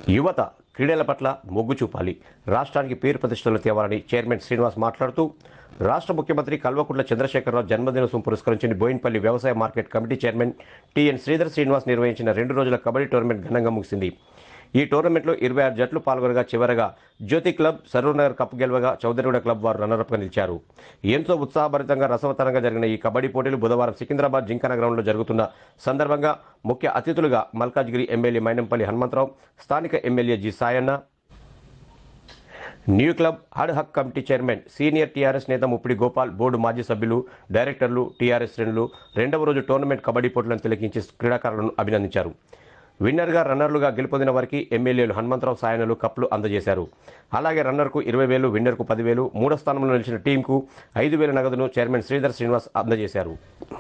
యువత క్రీడల పట్ల మొగ్గు చూపాలి రాష్ట్రానికి పేరు ప్రతిష్టలు తేవాలని చైర్మన్ శ్రీనివాస్ మాట్లాడుతూ రాష్ట్ర ముఖ్యమంత్రి కల్వకుంట్ల చంద్రశేఖరరావు జన్మదినోత్సవం పురస్కరించిన బోయిన్పల్లి వ్యవసాయ market committee chairman TN Sridhar Srinivas నిర్వహించిన రెండు రోజుల కబడ్డీ టోర్నమెంట్ ఘనంగా ముగిసింది ఈ టోర్నమెంట్లో ఇరవై ఆరు జట్లు పాల్గొనగా చివరగా జ్యోతి క్లబ్ సరూర్నగర్ కప్ గెలవగా చౌదరిగూడ క్లబ్ వారు రన్నరప్గా నిలిచారు ఎంతో ఉత్సాహభరితంగా రసవత్తరంగా జరిగిన ఈ కబడ్డీ పోటీలు బుధవారం సికింద్రాబాద్ జింకన గ్రౌండ్లో జరుగుతున్న సందర్భంగా ముఖ్య అతిథులుగా మల్కాజ్గిరి ఎమ్మెల్యే మైనంపల్లి హనుమంతరావు స్థానిక MLA G Sayanna new club ad hoc committee chairman senior TRS నేత ముప్పిడి గోపాల్ బోర్డు మాజీ సభ్యులు డైరెక్టర్లు టీఆర్ఎస్ శ్రేణులు రెండవ రోజు టోర్నమెంట్ కబడ్డీ పోటీలను తిలకించి క్రీడాకారులను అభినందించారు విన్నర్గా రన్నర్లుగా గెలుపొందిన వారికి ఎమ్మెల్యేలు హనుమంతరావు సాయనలు కప్లు అందజేశారు అలాగే రన్నర్కు ఇరవై వేలు విన్నర్కు పదివేలు మూడో స్థానంలో నిలిచిన టీంకు ఐదు వేల నగదును చైర్మన్ శ్రీధర్ శ్రీనివాస్ అందజేశారు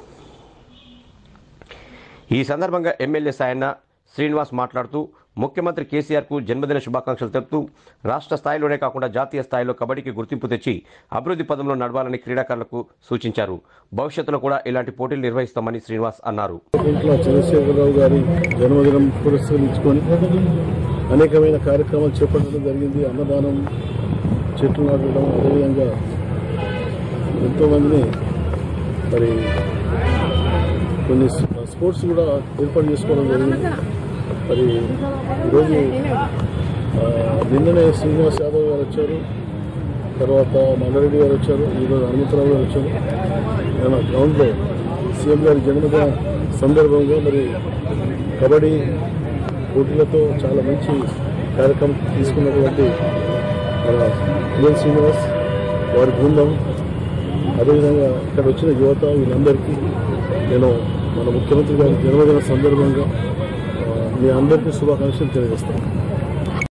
ఈ సందర్భంగా ఎమ్మెల్యే సాయన్న శ్రీనివాస్ మాట్లాడుతూ ముఖ్యమంత్రి కేసీఆర్కు జన్మదిన శుభాకాంక్షలు తెలుపుతూ రాష్ట్ర స్థాయిలోనే కాకుండా జాతీయ స్థాయిలో కబడ్డీకి గుర్తింపు తెచ్చి అభివృద్ధి పదంలో నడవాలని క్రీడాకారులకు సూచించారు భవిష్యత్తులో కూడా ఇలాంటి పోటీలు నిర్వహిస్తామని శ్రీనివాస్ అన్నారు ఇంట్లో చంద్రశేఖరరావు గారి జన్మదినం పురస్కరించుకొని అనేకమైన కార్యక్రమాలు చేపట్టడం జరిగింది అన్నదానం చెట్లు నాటడం అదేవిధంగా ఎంతోమందిని మరి కొన్ని స్పోర్ట్స్ కూడా ఏర్పాటు చేసుకోవడం జరిగింది మరి ఈరోజు ఆ, నిన్ననే శ్రీనివాస్ యాదవ్ గారు వచ్చారు తర్వాత మల్లారెడ్డి గారు వచ్చారు ఈరోజు హనుమంతరావు గారు వచ్చారు నేను గ్రౌండ్లో సీఎం గారి జన్మదిన సందర్భంగా మరి కబడ్డీ పోటీలతో చాలా మంచి కార్యక్రమం తీసుకున్నటువంటి మన పిఎన్ శ్రీనివాస్ వారి బృందం అదేవిధంగా ఇక్కడ వచ్చిన యువత వీళ్ళందరికీ నేను మన ముఖ్యమంత్రి గారి జన్మదిన సందర్భంగా ఆ, మీ అందరికీ శుభాకాంక్షలు తెలియజేస్తాను